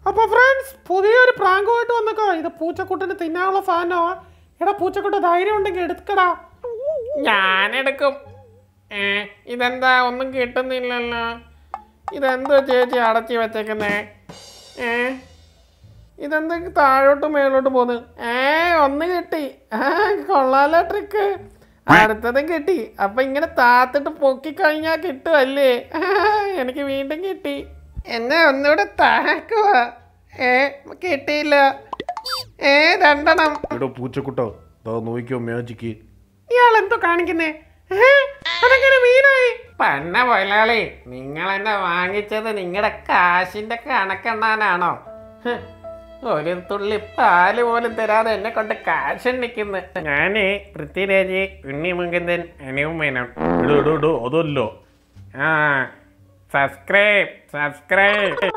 അപ്പൊ ഫ്രണ്ട്സ് പുതിയൊരു പ്രാങ്കുമായിട്ട് വന്നേക്കോ ഇത് പൂച്ചക്കുട്ടിന് തിന്നാനുള്ള സാധനോ എടാ പൂച്ചക്കുട്ട ധൈര്യം ഉണ്ടെങ്കിൽ എടുക്കടാ ഞാനെടുക്കും ഏ ഇതെന്താ ഒന്നും കിട്ടുന്നില്ലല്ലോ ഇതെന്തോ ചേച്ചി അടച്ചു വെച്ചേക്കുന്നേ ഏ ഇതെന്താ താഴോട്ട് മേലോട്ട് പോന്ന് ഏ ഒന്ന് കിട്ടി ആ കൊള്ളാലോ ട്രിക്ക് അടുത്തതും കിട്ടി അപ്പൊ ഇങ്ങനെ താത്തിട്ട് പൊക്കി കഴിഞ്ഞാൽ കിട്ടുമല്ലേ ആ, എനിക്ക് വീണ്ടും കിട്ടി എന്നെ ഒന്നുകൂടെ താക്കുക ഏ കിട്ടിയില്ല ഏ രണ്ടെണ്ണം എടോ പൂച്ചക്കുട്ടോ ദാ നോക്കിയോ മാജിക്ക് ഇയാൾ എന്തോ കാണിക്കുന്നേ ഏ? അതെങ്ങനെ വീണായി പന്ന മുതലാളി നിങ്ങൾ എന്നെ വാങ്ങിച്ചത് നിങ്ങളുടെ കാശിന്റെ കണക്കെണ്ണാനാണോ ഹ്, ഒരു തുള്ളി പാല് പോലും തരാതെ എന്നെ കൊണ്ട് കാശെണ്ണിക്കുന്നു ഞാന് പൃഥ്വിരാജ് ഉണ്ണി മുകുന്ദൻ അനുമേനം എടോ എടോ എടോ അതല്ലോ ആ സബ്സ്ക്രൈബ് സബ്സ്ക്രൈബ്